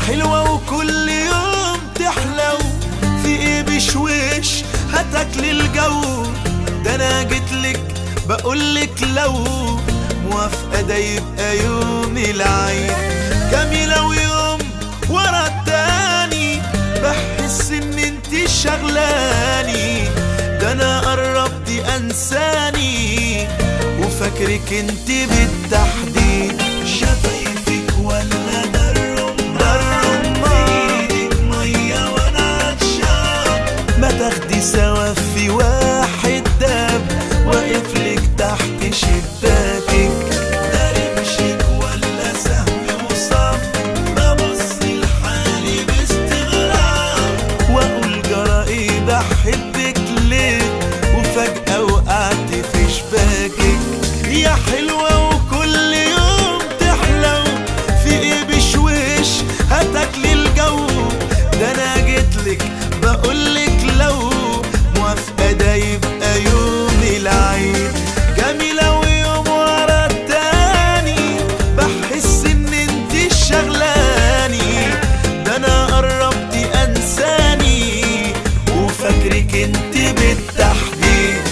حلوة وكل يوم تحلو في ايه بشويش هتاكلي الجو ده انا جيتلك بقولك لو موافقة ده يبقى يوم العيد جميلة ويوم ورا التاني بحس ان انت شغلاني ده انا قربت انساني وفاكرك انت بالتحديد شفايفك ولا ده الرمان ده الرمان في ايدك ميه وانا عطشان ما تاخدي سوا في واحد داب واقف لك تحت شباكك ده رمشك ولا سهم وصام ببص لحالي باستغراب واقول جرى ايه بحبك ليه وفجأة وقعت في شباكك يا حلوة وكل يوم تحلو في ايه بشويش هتاكلي الجو ده انا جيتلك بقولك لو موافقة ده يبقى يوم العيد جميلة ويوم ورا التاني بحس ان انت شغلاني ده انا قربت انساني وفاكرك انت بالتحديد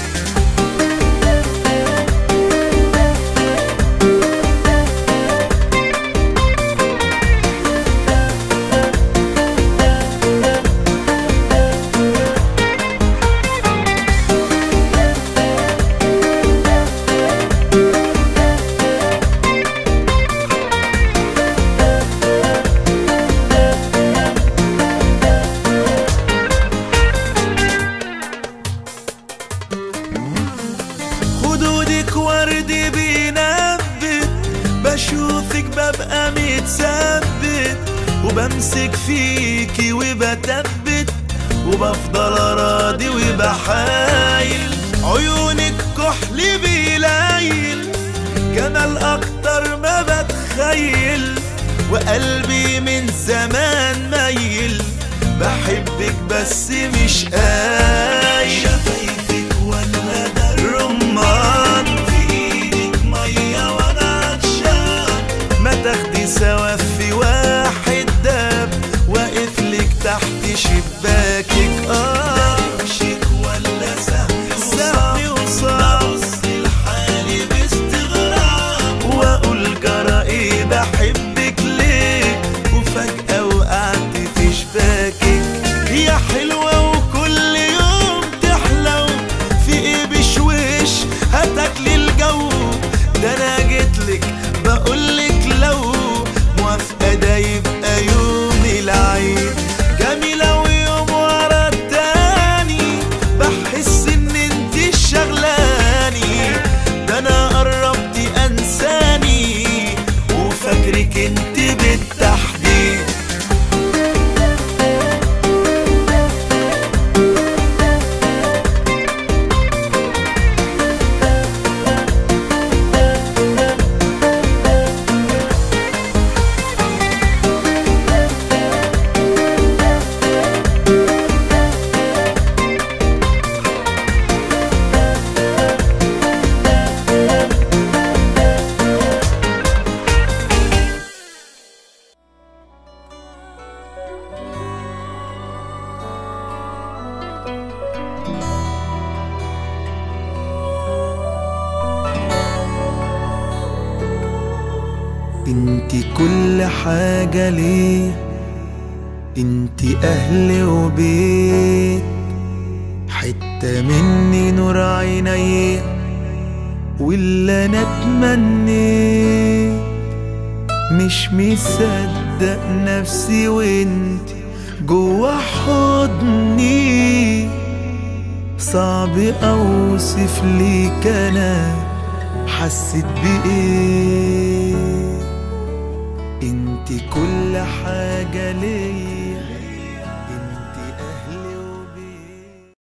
خدودك ورد بينبت بشوفك ببقى متثبت وبمسك فيكي وبتبت وبفضل اراضي وبحايل عيونك كحل بيلايل جمال اكتر ما بتخيل وقلبي من زمان ميل بحبك بس مش قايل شفايفك ولا ده الرمان في ايدك ميه وانا عطشان ما تاخدي سوا في واحد داب واقف لك تحت شباكك اه امشيك ولا سهم سهمي وصام لحالي باستغراب واقول جرى ايه بحبك ليه وفجأة وقعت في شباكك يا حلوة وكل يوم تحلو في ايه بشويش هتاكلي الجو ده انا جيتلك بقولك لو موافقة ده يبقى يوم العيد جميلة ويوم ورا التاني بحس ان انت شغلاني ده انا قربت انساني وفاكرك انت بالتحديد انت كل حاجة ليه انت اهل وبيت حتة مني نور عيني واللي انا اتمنيت مش مصدق نفسي وانت جوا حضني صعب اوصف ليك انا حسيت بايه انت كل حاجة ليا